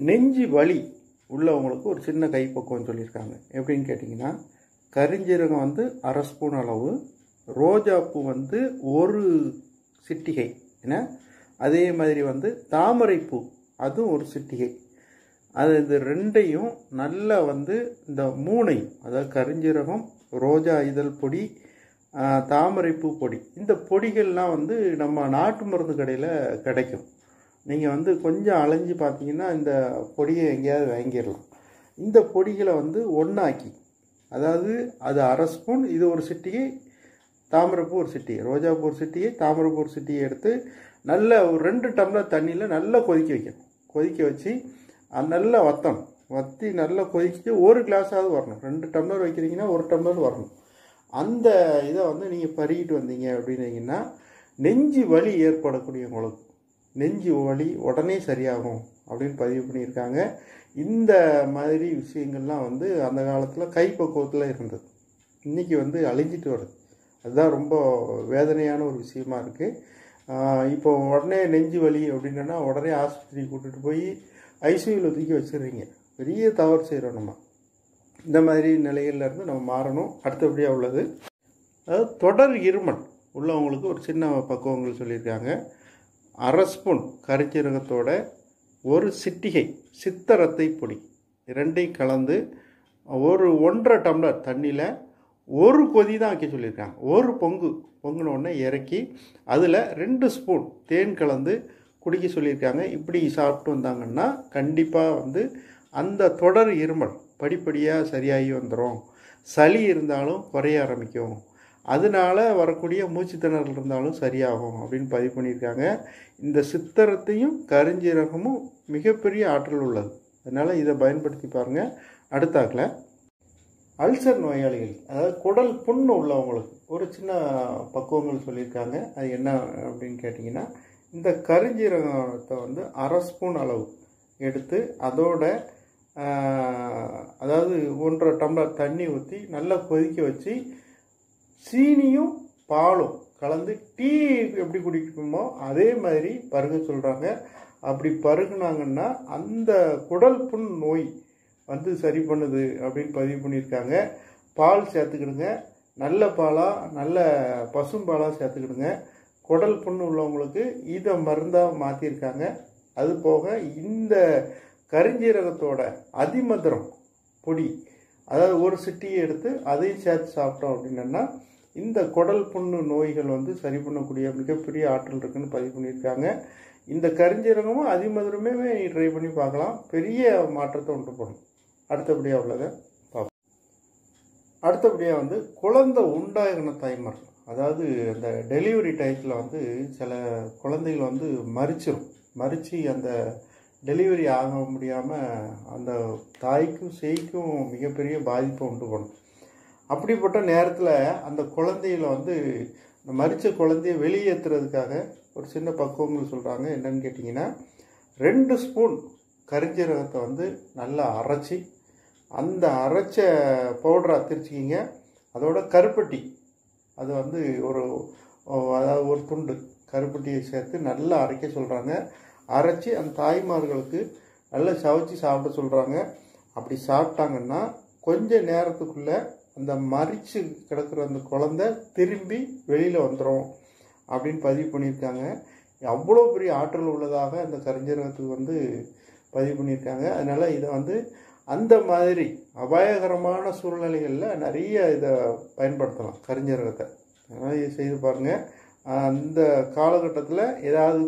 நெஞ்சு வலி உள்ளவங்களுக்கு ஒரு சின்ன கைப்பக்குவம் சொல்லியிருக்காங்க எப்படின்னு கேட்டிங்கன்னா கரிஞ்சீரகம் வந்து அரை ஸ்பூன் அளவு ரோஜாப்பூ வந்து ஒரு சிட்டிகை என்ன அதே மாதிரி வந்து தாமரைப்பூ அதுவும் ஒரு சிட்டிகை அது இது ரெண்டையும் நல்லா வந்து இந்த மூணையும் அதாவது கரிஞ்சீரகம் ரோஜா இதழ் பொடி ஆ, தாமரைப்பூ பொடி இந்த பொடிகள்லாம் வந்து நம்ம நாட்டு மருந்து கடையில் கிடைக்கும் நீங்கள் வந்து கொஞ்சம் அலைஞ்சு பார்த்தீங்கன்னா இந்த பொடியை எங்கேயாவது வாங்கிடலாம் இந்த பொடிகளை வந்து ஒன்றாக்கி அதாவது அது அரை ஸ்பூன் இது ஒரு சிட்டிகை தாமரைப்பூ ஒரு சிட்டிகை ரோஜாப்பூ ஒரு சிட்டிகை தாமரைப்பூ ஒரு சிட்டிகை எடுத்து நல்ல ஒரு ரெண்டு டம்ளர் தண்ணியில் நல்லா கொதிக்க வைக்கணும் கொதிக்க வச்சு அது நல்லா வத்தணும் வத்தி நல்லா கொதிச்சு ஒரு கிளாஸாவது வரணும் ரெண்டு டம்ளர் வைக்கிறீங்கன்னா ஒரு டம்ளர் வரணும் அந்த இதை வந்து நீங்கள் பருகிட்டு வந்தீங்க அப்படின்னீங்கன்னா நெஞ்சு வலி ஏற்படக்கூடியவங்களுக்கு நெஞ்சு வலி உடனே சரியாகும் அப்படின்னு பதிவு பண்ணியிருக்காங்க இந்த மாதிரி விஷயங்கள்லாம் வந்து அந்த காலத்தில் கைப்பக்குவத்தில் இருந்தது இன்றைக்கி வந்து அழிஞ்சிட்டு வருது அதுதான் ரொம்ப வேதனையான ஒரு விஷயமா இருக்குது இப்போ உடனே நெஞ்சு வலி அப்படின்னா உடனே ஆஸ்பத்திரி கூட்டிகிட்டு போய் ஐசியூவில் தூக்கி வச்சிடுறீங்க பெரிய தவறு செய்கிறோம் நம்ம இந்த மாதிரி நிலைகள்ல இருந்து நம்ம மாறணும் அடுத்தபடியாக உள்ளது அதாவது தொடர் இருமல் உள்ளவங்களுக்கு ஒரு சின்ன பக்குவங்கள் சொல்லியிருக்காங்க அரை ஸ்பூன் கரிச்சீரகத்தோட ஒரு சிட்டிகை சித்தரத்தை பொடி ரெண்டையும் கலந்து ஒரு ஒன்றரை டம்ளர் தண்ணியில் ஒரு கொதி தான் வைக்க சொல்லியிருக்காங்க ஒரு பொங்கு பொங்குன உடனே இறக்கி அதில் ரெண்டு ஸ்பூன் தேன் கலந்து குடிக்க சொல்லியிருக்காங்க இப்படி சாப்பிட்டு வந்தாங்கன்னா கண்டிப்பாக வந்து அந்த தொடர் இருமல் படிப்படியாக சரியாகி வந்துடும் சளி இருந்தாலும் குறைய ஆரம்பிக்கும் அதனால வரக்கூடிய மூச்சு திணறல் இருந்தாலும் சரியாகும் அப்படின்னு பதிவு பண்ணியிருக்காங்க இந்த சித்தரத்தையும் கருஞ்சீரகமும் மிகப்பெரிய ஆற்றல் உள்ளது அதனால் இதை பயன்படுத்தி பாருங்கள் அடுத்தாக்கில் அல்சர் நோயாளிகள் அதாவது குடல் புண்ணு உள்ளவங்களுக்கு ஒரு சின்ன பக்குவங்கள் சொல்லியிருக்காங்க அது என்ன அப்படின்னு கேட்டிங்கன்னா இந்த கருஞ்சீரகத்தை வந்து அரை ஸ்பூன் அளவு எடுத்து அதோட ஆஹ், அதாவது ஒன்றரை டம்ளர் தண்ணி ஊற்றி நல்லா கொதிக்க வச்சு சீனியும் பாலும் கலந்து டீ எப்படி குடிக்கணுமோ அதே மாதிரி பருக சொல்கிறாங்க அப்படி பருகுனாங்கன்னா அந்த குடல் புண் நோய் வந்து சரி பண்ணுது அப்படின்னு பதிவு பண்ணியிருக்காங்க பால் சேர்த்துக்கிடுங்க நல்ல பாலாக நல்ல பசும்பாலாக சேர்த்துக்கிடுங்க குடல் புண்ணு உள்ளவங்களுக்கு இதை மருந்தாக மாற்றிருக்காங்க அது போக இந்த கருஞ்சீரகத்தோட அதிமதுரம் பொடி அதாவது ஒரு சிட்டியை எடுத்து அதையும் சேர்த்து சாப்பிட்டோம் அப்படின்னா இந்த குடல் புண்ணு நோய்கள் வந்து சரி பண்ணக்கூடிய மிகப்பெரிய ஆற்றல் இருக்குன்னு பதிவு பண்ணியிருக்காங்க இந்த கருஞ்சீரகமும் அதிமதுரமே ட்ரை பண்ணி பார்க்கலாம் பெரிய மாற்றத்தை உண்டு பண்ணும் அடுத்தபடியாக உள்ளதை பார்ப்போம் அடுத்தபடியாக வந்து குழந்தை உண்டாகின தாய்மார் அதாவது அந்த டெலிவரி டயத்தில் வந்து சில குழந்தைகள் வந்து மறிச்சிரும் மறித்து அந்த டெலிவரி ஆக முடியாமல் அந்த தாய்க்கும் சேய்க்கும் மிகப்பெரிய பாதிப்பை உண்டு பண்ணும் அப்படிப்பட்ட நேரத்தில் அந்த குழந்தைகளை வந்து இந்த மரித்த குழந்தைய வெளியேற்றுறதுக்காக ஒரு சின்ன பக்குவங்கள் சொல்கிறாங்க என்னன்னு கேட்டிங்கன்னா ரெண்டு ஸ்பூன் கரிஞ்சீரகத்தை வந்து நல்லா அரைச்சி அந்த அரைச்ச பவுடரை திரிச்சிக்கிங்க அதோட கருப்பட்டி அது வந்து ஒரு ஓ, அதாவது ஒரு துண்டு கருப்பட்டியை சேர்த்து நல்லா அரைக்க சொல்கிறாங்க அரைச்சி அந்த தாய்மார்களுக்கு நல்லா சவைச்சி சாப்பிட சொல்கிறாங்க அப்படி சாப்பிட்டாங்கன்னா கொஞ்ச நேரத்துக்குள்ளே அந்த மறித்து கிடக்கிற அந்த குழந்தை திரும்பி வெளியில் வந்துடும் அப்படின்னு பதிவு பண்ணியிருக்காங்க அவ்வளோ பெரிய ஆற்றல் உள்ளதாக அந்த கரிஞ்சீரகத்துக்கு வந்து பதிவு பண்ணியிருக்காங்க அதனால் இதை வந்து அந்த மாதிரி அபாயகரமான சூழ்நிலைகளில் நிறைய இதை பயன்படுத்தலாம் கரிஞ்சீரகத்தை அதனால் இதை செய்து பாருங்கள் அந்த காலகட்டத்தில் ஏதாவது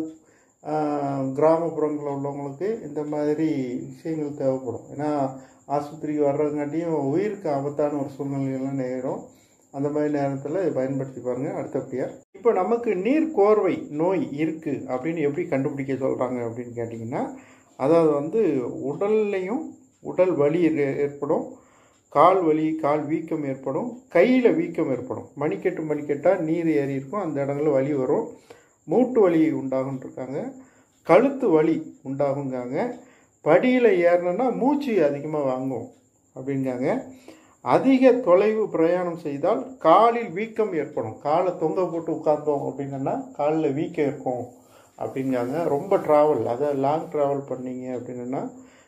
கிராமப்புறங்களில் உள்ளவங்களுக்கு இந்த மாதிரி விஷயங்கள் தேவைப்படும் ஏன்னா ஆஸ்பத்திரிக்கு வர்றதுங்காட்டியும் உயிருக்கு ஆபத்தான ஒரு சூழ்நிலைகள்லாம் நேரும் அந்த மாதிரி நேரத்தில் இதை பயன்படுத்தி பாருங்கள் அடுத்தபடியாக இப்போ நமக்கு நீர் கோர்வை நோய் இருக்குது அப்படின்னு எப்படி கண்டுபிடிக்க சொல்கிறாங்க அப்படின்னு கேட்டிங்கன்னா அதாவது வந்து உடல்லையும் உடல் வலி ஏ- ஏற்படும் கால் வலி கால் வீக்கம் ஏற்படும் கையில் வீக்கம் ஏற்படும் மணிக்கட்டு மணிக்கட்டாக நீர் ஏறி இருக்கும் அந்த இடங்கள்ல வலி வரும் மூட்டு வலி உண்டாகும்னு இருக்காங்க கழுத்து வலி உண்டாகுங்காங்க படியில் ஏறினா மூச்சு அதிகமாக வாங்கும் அப்படிங்காங்க அதிக தொலைவு பிரயாணம் செய்தால் காலில் வீக்கம் ஏற்படும் காலை தொங்க போட்டு உட்கார்ந்தோம் அப்படின்னா காலில் வீக்கம் இருக்கும் அப்படிங்காங்க ரொம்ப ட்ராவல் அதை லாங் ட்ராவல் பண்ணீங்க அப்படின்னா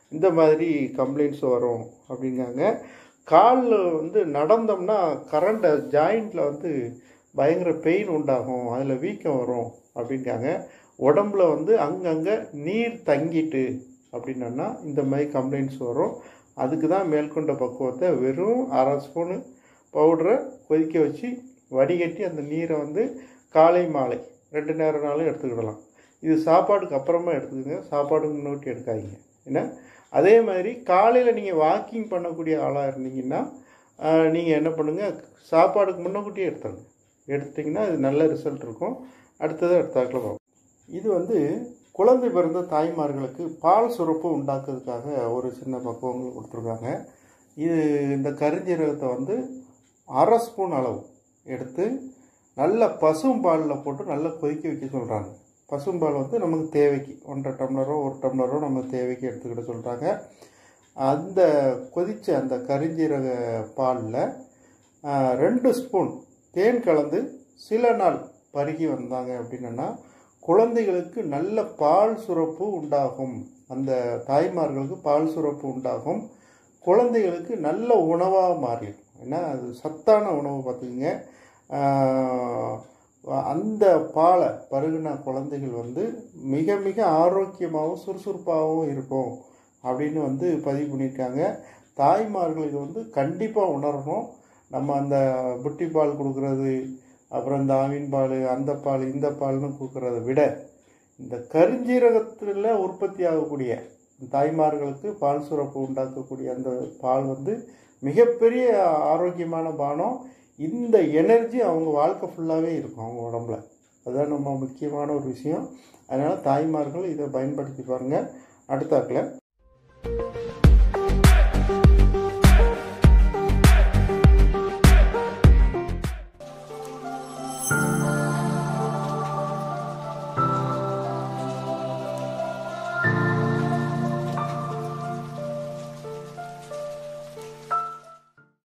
இந்த மாதிரி கம்ப்ளைண்ட்ஸ் வரும் அப்படிங்காங்க காலில் வந்து நடந்தோம்னா கரண்ட் ஜாயிண்டில் வந்து பயங்கர பெயின் உண்டாகும் அதில் வீக்கம் வரும் அப்படிங்காங்க உடம்புல வந்து அங்கங்கே நீர் தங்கிட்டு அப்படின்னா இந்த மாதிரி கம்ப்ளைண்ட்ஸ் வரும் அதுக்கு தான் மேற்கொண்ட பக்குவத்தை வெறும் அரை ஸ்பூனு பவுடரை கொதிக்க வச்சு வடிகட்டி அந்த நீரை வந்து காலை மாலை ரெண்டு நேரம்னாலும் எடுத்துக்கிடலாம் இது சாப்பாடுக்கு அப்புறமா எடுத்துக்கோங்க சாப்பாடுக்கு முன்னாடி எடுக்காதீங்க ஏன்னா அதே மாதிரி காலையில் நீங்கள் வாக்கிங் பண்ணக்கூடிய ஆளாக இருந்தீங்கன்னா நீங்கள் என்ன பண்ணுங்கள் சாப்பாடுக்கு முன்னக்கூட்டியே எடுத்துருங்க எடுத்திங்கன்னா இது நல்ல ரிசல்ட் இருக்கும் அடுத்தது அடுத்தாக்கில் பார்ப்போம் இது வந்து குழந்தை பிறந்த தாய்மார்களுக்கு பால் சுரப்பு உண்டாக்குறதுக்காக ஒரு சின்ன பக்குவங்கள் கொடுத்துருக்காங்க இது இந்த கரிஞ்சீரகத்தை வந்து அரை ஸ்பூன் அளவு எடுத்து நல்ல பசும்பாலில் போட்டு நல்லா கொதிக்க வைக்க சொல்கிறாங்க பசும்பால் வந்து நமக்கு தேவைக்கு ஒன்றரை டம்ளரோ ஒரு டம்ளரோ நம்ம தேவைக்கு எடுத்துக்கிட்ட சொல்கிறாங்க அந்த கொதித்த அந்த கரிஞ்சீரக பாலில் ரெண்டு ஸ்பூன் தேன் கலந்து சில நாள் பருகி வந்தாங்க அப்படின்னா குழந்தைகளுக்கு நல்ல பால் சுரப்பு உண்டாகும் அந்த தாய்மார்களுக்கு பால் சுரப்பு உண்டாகும் குழந்தைகளுக்கு நல்ல உணவாக மாறிடும் ஏன்னா அது சத்தான உணவு பார்த்துக்குங்க அந்த பாலை பருகின குழந்தைகள் வந்து மிக மிக ஆரோக்கியமாகவும் சுறுசுறுப்பாகவும் இருக்கும் அப்படின்னு வந்து பதிவு பண்ணியிருக்காங்க தாய்மார்களுக்கு வந்து கண்டிப்பாக உணரணும் நம்ம அந்த புட்டி பால் கொடுக்குறது அப்புறம் இந்த ஆவின் பால் அந்த பால் இந்த பால்னு கொடுக்குறத விட இந்த கருஞ்சீரகத்தில் உற்பத்தி ஆகக்கூடிய தாய்மார்களுக்கு பால் சுரப்பு உண்டாக்கக்கூடிய அந்த பால் வந்து மிகப்பெரிய ஆரோக்கியமான பானம் இந்த எனர்ஜி அவங்க வாழ்க்கை ஃபுல்லாகவே இருக்கும் அவங்க உடம்புல அதுதான் நம்ம முக்கியமான ஒரு விஷயம் அதனால் தாய்மார்கள் இதை பயன்படுத்தி பாருங்கள் அடுத்தாக்கில்